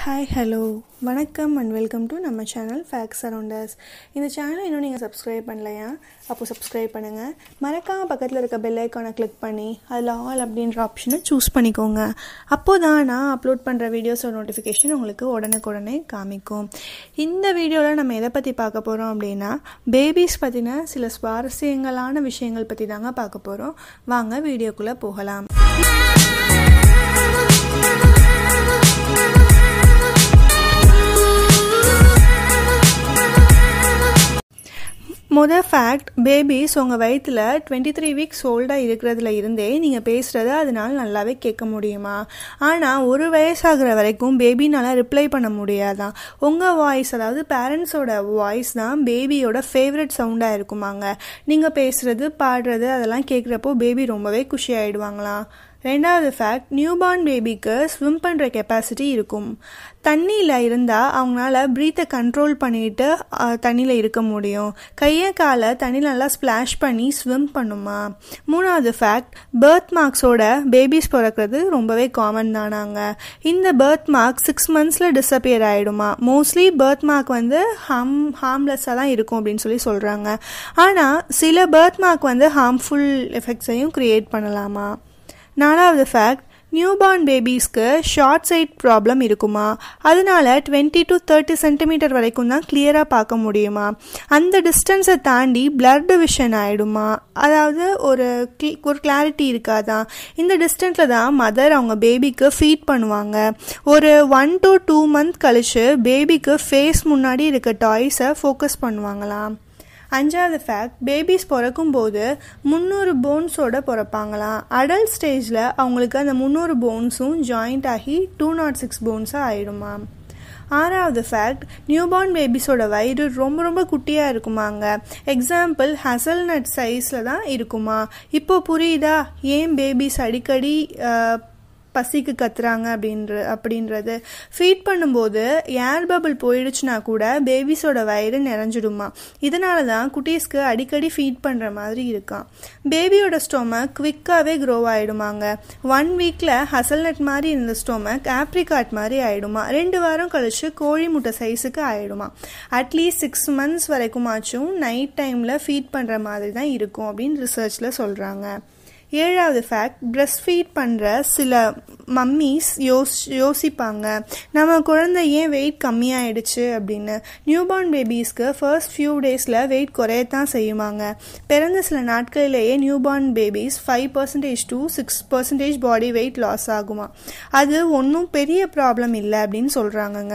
hi hello வணக்கம் and welcome to நம்ம channel facts arounders இந்த சேனலை இன்னும் நீங்கள் சப்ஸ்கிரைப் பண்ணலையா அப்போ சப்ஸ்கிரைப் பண்ணுங்கள் மறக்காம பக்கத்தில் இருக்க பெல் ஐக்கானை கிளிக் பண்ணி அதில் ஆல் அப்படின்ற ஆப்ஷனை சூஸ் பண்ணிக்கோங்க அப்போ தான் நான் அப்லோட் பண்ணுற வீடியோஸோட நோட்டிஃபிகேஷன் உங்களுக்கு உடனுக்குடனே காமிக்கும் இந்த வீடியோவில் நம்ம எதை பற்றி பார்க்க போகிறோம் அப்படின்னா பேபிஸ் பற்றின சில சுவாரஸ்யங்களான விஷயங்கள் பற்றி தாங்க பார்க்க போகிறோம் வாங்க வீடியோக்குள்ளே போகலாம் மொதல் ஃபேக்ட் பேபிஸ் உங்கள் வயிற்றில் டுவெண்ட்டி த்ரீ வீக்ஸ் ஓல்டாக இருக்கிறதுல இருந்தே நீங்கள் பேசுகிறத அதனால் நல்லாவே கேட்க முடியுமா ஆனால் ஒரு வயசாகிற வரைக்கும் பேபினால் ரிப்ளை பண்ண முடியாதான் உங்கள் வாய்ஸ் அதாவது பேரண்ட்ஸோட வாய்ஸ் தான் பேபியோட ஃபேவரட் சவுண்டாக இருக்குமாங்க நீங்கள் பேசுகிறது பாடுறது அதெல்லாம் கேட்குறப்போ பேபி ரொம்பவே குஷி ஆகிடுவாங்களாம் ரெண்டாவது ஃபேக்ட் நியூபார்ன் பேபிக்கு ஸ்விம் பண்ணுற கெப்பாசிட்டி இருக்கும் தண்ணியில் இருந்தால் அவங்களால ப்ரீத்தை கண்ட்ரோல் பண்ணிட்டு தண்ணியில் இருக்க முடியும் கையை காலை தண்ணியில் நல்லா ஸ்ப்ளாஷ் பண்ணி ஸ்விம் பண்ணுமா மூணாவது ஃபேக்ட் பேர்த் மார்க்ஸோட பேபிஸ் பிறக்கிறது ரொம்பவே காமன் தானாங்க இந்த பேர்த் மார்க் சிக்ஸ் மந்த்ஸில் டிஸப்பியர் ஆகிடுமா மோஸ்ட்லி பேர்த் மார்க் வந்து ஹார்ம் ஹார்ம்லெஸ்ஸாக தான் இருக்கும் அப்படின்னு சொல்லி சொல்கிறாங்க ஆனால் சில பேர்த் மார்க் வந்து ஹார்ம்ஃபுல் எஃபெக்ட்ஸையும் க்ரியேட் பண்ணலாமா நாலாவது ஃபேக்ட் நியூபார்ன் பேபிஸ்க்கு ஷார்ட் சைட் ப்ராப்ளம் இருக்குமா அதனால டுவெண்ட்டி டு தேர்ட்டி சென்டிமீட்டர் வரைக்கும் தான் கிளியராக பார்க்க முடியுமா அந்த டிஸ்டன்ஸை தாண்டி பிளட் விஷன் ஆகிடுமா அதாவது ஒரு ஒரு கிளாரிட்டி இருக்காதான் இந்த டிஸ்டன்ஸில் தான் மதர் அவங்க பேபிக்கு ஃபீட் பண்ணுவாங்க ஒரு ஒன் டு டூ மந்த் கழிச்சு பேபிக்கு ஃபேஸ் முன்னாடி இருக்க டாய்ஸை ஃபோக்கஸ் பண்ணுவாங்களாம் அஞ்சாவது ஃபேக்ட் பேபிஸ் பிறக்கும்போது முந்நூறு போன்ஸோட பிறப்பாங்களாம் அடல்ட் ஸ்டேஜில் அவங்களுக்கு அந்த முந்நூறு போன்ஸும் ஜாயிண்ட் ஆகி டூ நாட் சிக்ஸ் போன்ஸாக ஆயிடுமா ஆறாவது ஃபேக்ட் நியூபார்ன் பேபிஸோட வயிறு ரொம்ப ரொம்ப குட்டியாக இருக்குமாங்க எக்ஸாம்பிள் ஹசல்நட் சைஸில் தான் இருக்குமா இப்போ புரியுதா ஏன் பேபிஸ் அடிக்கடி பசிக்கு கத்துறாங்க அப்படின்ற அப்படின்றது ஃபீட் பண்ணும்போது ஏர் பபிள் போயிடுச்சுன்னா கூட பேபிஸோட வயிறு நிறைஞ்சிடுமா இதனால தான் குட்டீஸ்க்கு அடிக்கடி ஃபீட் பண்ணுற மாதிரி இருக்கான் பேபியோட ஸ்டொமக் குவிக்காகவே க்ரோ ஆகிடுமாங்க ஒன் வீக்கில் ஹசல்நட் மாதிரி இருந்த ஸ்டொமக் ஆப்ரிகாட் மாதிரி ஆகிடுமா ரெண்டு வாரம் கழிச்சு கோழி முட்டை சைஸுக்கு ஆகிடுமா அட்லீஸ்ட் சிக்ஸ் மந்த்ஸ் வரைக்குமாச்சும் நைட் டைமில் ஃபீட் பண்ணுற மாதிரி தான் இருக்கும் அப்படின்னு ரிசர்ச்சில் சொல்கிறாங்க ஏழாவது ஃபேக்ட் பிரஸ்ட் ஃபீட் பண்ணுற சில மம்மிஸ் யோஸ் யோசிப்பாங்க நம்ம குழந்தை ஏன் வெயிட் கம்மியாயிடுச்சு அப்படின்னு நியூபார்ன் பேபிஸ்க்கு ஃபர்ஸ்ட் ஃபியூ டேஸில் வெயிட் குறையத்தான் செய்யுமாங்க பிறந்த சில நாட்களிலேயே newborn babies five percentage to six percentage body weight loss ஆகுமா அது ஒன்றும் பெரிய ப்ராப்ளம் இல்லை அப்படின்னு சொல்கிறாங்கங்க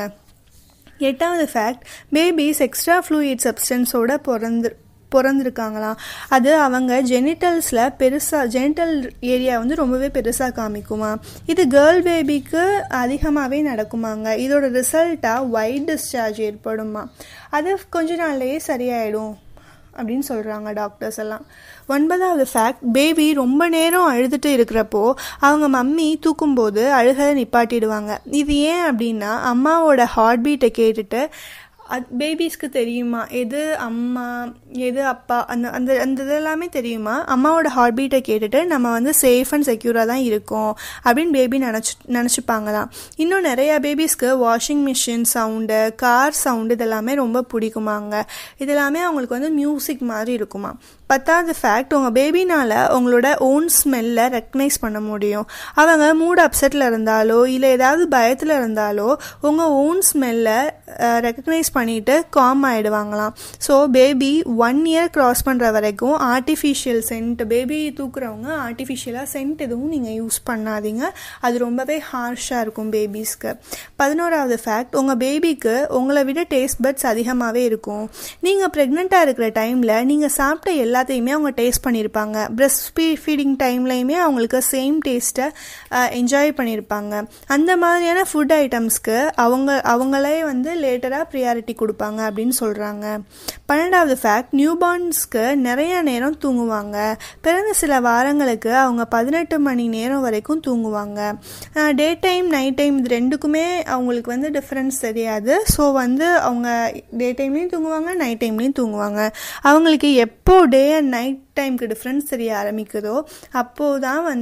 எட்டாவது ஃபேக்ட் பேபிஸ் எக்ஸ்ட்ரா ஃப்ளூயிட் சப்ஸ்டன்ஸோட பிறந்து பிறந்திருக்காங்களாம் அது அவங்க ஜெனிட்டல்ஸில் பெருசாக ஜெனிட்டல் ஏரியா வந்து ரொம்பவே பெருசாக காமிக்குமா இது கேர்ள் பேபிக்கு அதிகமாகவே நடக்குமாங்க இதோட ரிசல்ட்டாக ஒயிட் டிஸ்சார்ஜ் ஏற்படுமா அது கொஞ்ச நாள்லேயே சரியாயிடும் அப்படின்னு சொல்கிறாங்க டாக்டர்ஸ் எல்லாம் ஒன்பதாவது ஃபேக்ட் பேபி ரொம்ப நேரம் அழுதுட்டு இருக்கிறப்போ அவங்க மம்மி தூக்கும்போது அழுகதை நிப்பாட்டிடுவாங்க இது ஏன் அப்படின்னா அம்மாவோட ஹார்ட் பீட்டை கேட்டுட்டு அது பேபிஸ்க்கு தெரியுமா எது அம்மா எது அப்பா அந்த அந்த அந்த இதெல்லாமே தெரியுமா அம்மாவோட ஹார்ட் பீட்டை கேட்டுட்டு நம்ம வந்து சேஃப் அண்ட் செக்யூராக தான் இருக்கோம் அப்படின்னு பேபி நினச்சி நினச்சிப்பாங்களாம் இன்னும் நிறையா பேபிஸ்க்கு washing machine sound car sound இதெல்லாமே ரொம்ப பிடிக்குமாங்க இதெல்லாமே அவங்களுக்கு வந்து மியூசிக் மாதிரி இருக்குமா பத்தாவது ஃபேக்ட் உங்கள் பேபினால் உங்களோட ஓன் ஸ்மெல்லை ரெக்கக்னைஸ் பண்ண முடியும் அவங்க மூட் அப்செட்டில் இருந்தாலோ இல்லை ஏதாவது பயத்தில் இருந்தாலோ உங்கள் ஓன் ஸ்மெல்லை ரெக்கக்னைஸ் பண்ணிவிட்டு காம் ஆகிடுவாங்களாம் so baby one year cross பண்ணுற வரைக்கும் ஆர்டிஃபிஷியல் சென்ட் பேபி தூக்குறவங்க ஆர்டிஃபிஷியலாக சென்ட் எதுவும் நீங்கள் யூஸ் பண்ணாதீங்க அது ரொம்பவே ஹார்ஷாக இருக்கும் பேபிஸ்க்கு பதினோராவது ஃபேக்ட் உங்கள் பேபிக்கு உங்களை விட டேஸ்ட் பட்ஸ் அதிகமாகவே இருக்கும் நீங்கள் ப்ரெக்னெண்ட்டாக இருக்கிற டைமில் நீங்கள் சாப்பிட்ட எல்லாத்தையுமே அவங்க டேஸ்ட் பண்ணியிருப்பாங்க பிரஸ்ட் ஃபீடிங் டைம்லையுமே அவங்களுக்கு சேம் டேஸ்ட்டை என்ஜாய் பண்ணியிருப்பாங்க அந்த மாதிரியான ஃபுட் ஐட்டம்ஸ்க்கு அவங்க அவங்களே வந்து லேட்டராக ப்ரியாரிட்டி கொடுப்பாங்க அப்படின்னு சொல்கிறாங்க பன்னெண்டாவது ஃபேக்ட் நியூபார்ன்ஸ்க்கு நிறைய நேரம் தூங்குவாங்க பிறந்த சில வாரங்களுக்கு அவங்க பதினெட்டு மணி நேரம் வரைக்கும் தூங்குவாங்க டே டைம் நைட் டைம் இது ரெண்டுக்குமே அவங்களுக்கு வந்து டிஃப்ரென்ஸ் தெரியாது ஸோ வந்து அவங்க டே டைம்லேயும் தூங்குவாங்க நைட் டைம்லேயும் தூங்குவாங்க அவங்களுக்கு எப்போ டே அண்ட் நைட் டைமுக்கு டிஃப்ரென்ஸ் தெரிய ஆரம்பிக்குதோ அப்போது தான் வந்து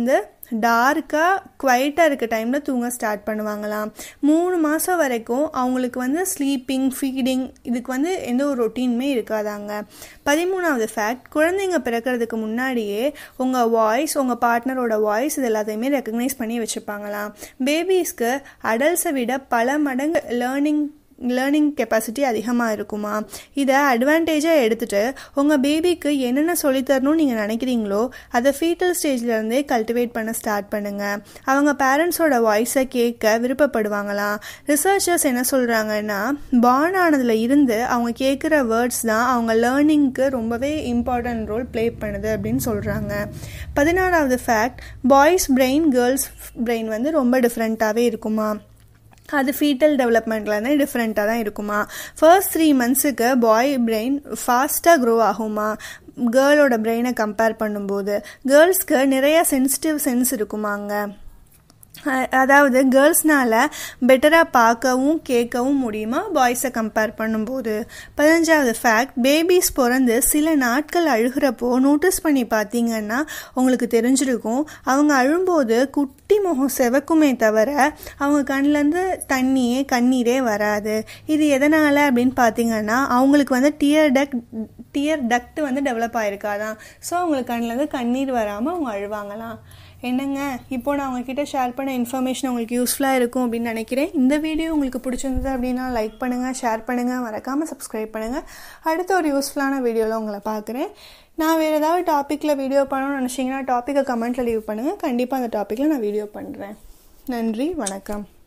டார்க்காக குவைட்டாக இருக்க டைமில் தூங்க ஸ்டார்ட் பண்ணுவாங்களாம் மூணு மாதம் வரைக்கும் அவங்களுக்கு வந்து ஸ்லீப்பிங் ஃபீடிங் இதுக்கு வந்து எந்த ஒரு ரொட்டீனுமே இருக்காதாங்க பதிமூணாவது ஃபேக்ட் குழந்தைங்க பிறக்கிறதுக்கு முன்னாடியே உங்கள் வாய்ஸ் உங்கள் பார்ட்னரோட வாய்ஸ் இது எல்லாத்தையுமே ரெக்கக்னைஸ் பண்ணி வச்சுப்பாங்களாம் பேபிஸ்க்கு அடல்ட்ஸை விட பல மடங்கு லேர்னிங் லேர்னிங் கெப்பாசிட்டி அதிகமாக இருக்குமா இதை அட்வான்டேஜாக எடுத்துகிட்டு உங்கள் பேபிக்கு என்னென்ன சொல்லித்தரணும்னு நீங்கள் நினைக்கிறீங்களோ அதை ஃபீட்டல் ஸ்டேஜ்லேருந்தே கல்டிவேட் பண்ண ஸ்டார்ட் பண்ணுங்கள் அவங்க பேரண்ட்ஸோட வாய்ஸை கேட்க விருப்பப்படுவாங்களாம் ரிசர்ச்சர்ஸ் என்ன சொல்கிறாங்கன்னா பார்ன் ஆனதில் இருந்து அவங்க கேட்குற வேர்ட்ஸ் தான் அவங்க லேர்னிங்க்கு ரொம்பவே இம்பார்ட்டன்ட் ரோல் ப்ளே பண்ணுது அப்படின்னு சொல்கிறாங்க பதினாறாவது fact boys brain girls brain வந்து ரொம்ப டிஃப்ரெண்ட்டாகவே இருக்குமா அது ஃபீட்டல் டெவலப்மெண்ட்லேருந்து டிஃப்ரெண்ட்டாக தான் இருக்குமா ஃபர்ஸ்ட் த்ரீ மந்த்ஸுக்கு பாய் பிரெயின் ஃபாஸ்ட்டாக க்ரோ ஆகுமா கேர்ளோட பிரெயினை கம்பேர் பண்ணும்போது கேர்ள்ஸ்க்கு நிறைய சென்சிட்டிவ் சென்ஸ் இருக்குமாங்க அதாவது கேர்ள்ஸ்னால பெட்டராக பார்க்கவும் கேட்கவும் முடியுமா பாய்ஸை கம்பேர் பண்ணும்போது பதினஞ்சாவது ஃபேக்ட் பேபிஸ் பிறந்து சில நாட்கள் அழுகிறப்போ நோட்டீஸ் பண்ணி பார்த்தீங்கன்னா உங்களுக்கு தெரிஞ்சிருக்கும் அவங்க அழும்போது குட்டி முகம் செவக்குமே தவிர அவங்க கண்ணிலேருந்து தண்ணியே கண்ணீரே வராது இது எதனால் அப்படின்னு பார்த்தீங்கன்னா அவங்களுக்கு வந்து டியர் டக் டியர் டக்ட் வந்து டெவலப் ஆகிருக்காதான் ஸோ அவங்களுக்கு கண்ணிலேருந்து கண்ணீர் வராமல் அவங்க அழுவாங்களாம் என்னங்க இப்போ நான் உங்ககிட்ட ஷேர் பண்ண இன்ஃபர்மேஷன் உங்களுக்கு யூஸ்ஃபுல்லாக இருக்கும் அப்படின்னு நினைக்கிறேன் இந்த வீடியோ உங்களுக்கு பிடிச்சிருந்தது அப்படின்னா லைக் பண்ணுங்கள் ஷேர் பண்ணுங்கள் மறக்காமல் சப்ஸ்கிரைப் பண்ணுங்கள் அடுத்த ஒரு யூஸ்ஃபுல்லான வீடியோவில் உங்களை பார்க்குறேன் நான் வேறு ஏதாவது டாப்பிக்கில் வீடியோ பண்ணணும்னு நினச்சிங்கன்னா டாப்பிக்கை கமெண்ட்டில் லீவ் பண்ணுங்கள் கண்டிப்பாக அந்த டாப்பிக்கில் நான் வீடியோ பண்ணுறேன் நன்றி வணக்கம்